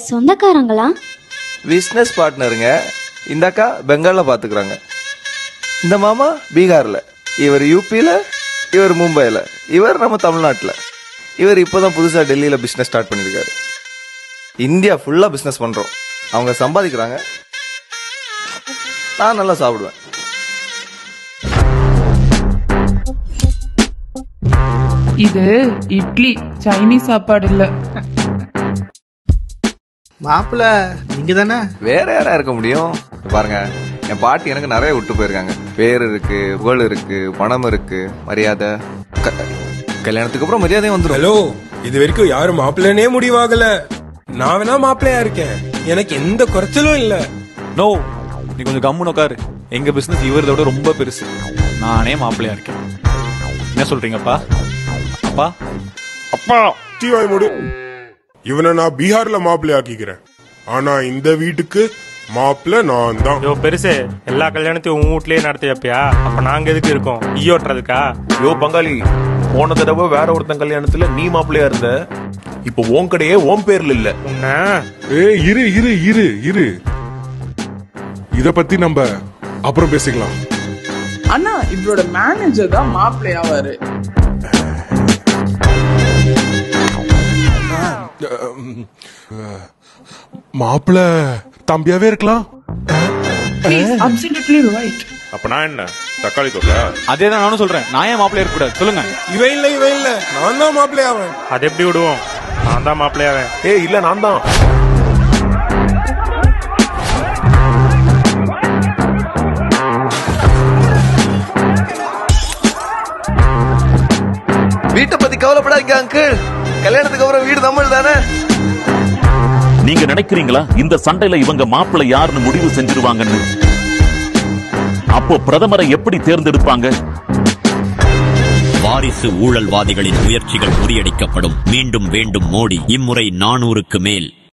சொந்தக்காரங்களா business பார்ட்னருங்க இந்த அக்கா பெங்கால்ல பாத்துக்கிறாங்க இந்த மாமா பீகார்ல இவர் யூபியில இவர் மும்பைல இவர் நம்ம தமிழ்நாட்டுல இவர் இப்போதான் புதுசா டெல்லியில பிசினஸ் ஸ்டார்ட் பண்ணிருக்காரு இந்தியா ஃபுல்லா பிசினஸ் பண்றோம் அவங்க சம்பாதிக்கிறாங்க நான் நல்லா சாப்பிடுவேன் இது இட்லி சைனீஸ் சாப்பாடு இல்ல மாப்பிள்ள நீங்க தானே வேற யாரா இருக்க முடியும் பாருங்க என் பாட்டி எனக்கு நிறைய விட்டு போயிருக்காங்க பேர் இருக்கு புகழ் இருக்கு பணம் இருக்கு மரியாதை க- கல்யாணத்துக்கு அப்புறம் மரியாதையும் வந்துடும் ஹலோ இது வரைக்கும் யாரும் மாப்பிள்ளனே முடிவாகல நான் வேணா மாப்பிள்ளையா இருக்கேன் எனக்கு எந்த குறைச்சலும் இல்ல நோ நீ கொஞ்சம் கம்முன்னு உட்காரு எங்க பிசினஸ் இவரத விட ரொம்ப பெருசு நானே மாப்பிள்ளையா இருக்கேன் என்ன சொல்றீங்கப்பா அப்பா அப்பா தீவாய் முடி இவனை நான் பீகார்ல மாப்பிள்ளை ஆக்கிக்கிறேன் ஆனா இந்த வீட்டுக்கு மாப்பிள்ளை நான் தான் யோ பெருசு எல்லா கல்யாணத்தையும் உன் வீட்லயே நடத்தி வைப்பியா அப்ப நாங்க எதுக்கு இருக்கோம் ஈ ஓட்டுறதுக்கா யோ பங்காளி போன தடவை வேற ஒருத்தன் கல்யாணத்துல நீ மாப்பிள்ளையா இருந்த இப்போ உன் கடையே உன் பேர்ல இல்ல உன்ன ஏய் இரு இரு இரு இரு இத பத்தி நம்ம அப்புறம் பேசிக்கலாம் அண்ணா இவரோட மேனேஜர் தான் மாப்பிள்ளையாவாரு மாப்பிள்ள தம்பியாவே இருக்கலாம் அப்சல்யூட்லி ரைட் அப்ப நான் என்ன தக்காளி தொக்கா அதே தான் நானும் சொல்றேன் நான் ஏன் மாப்பிள்ளையா இருக்க கூடாது சொல்லுங்க இவன் இல்ல இவன் இல்ல நான் தான் மாப்பிள்ளையாவன் அது எப்படி விடுவோம் நான் தான் மாப்பிள்ளையாவேன் ஏய் இல்ல நான் தான் வீட்டை பத்தி கவலைப்படாதீங்க அங்கிள் கல்யாணத்துக்கு அப்புறம் வீடு நம்மள் தானே நீங்க நினைக்கிறீங்களா இந்த சண்டையில இவங்க மாப்பிள்ளை யாருன்னு முடிவு செஞ்சிருவாங்கன்னு அப்போ பிரதமரை எப்படி தேர்ந்தெடுப்பாங்க வாரிசு ஊழல்வாதிகளின் முயற்சிகள் முறியடிக்கப்படும் மீண்டும் வேண்டும் மோடி இம்முறை நானூறுக்கு மேல்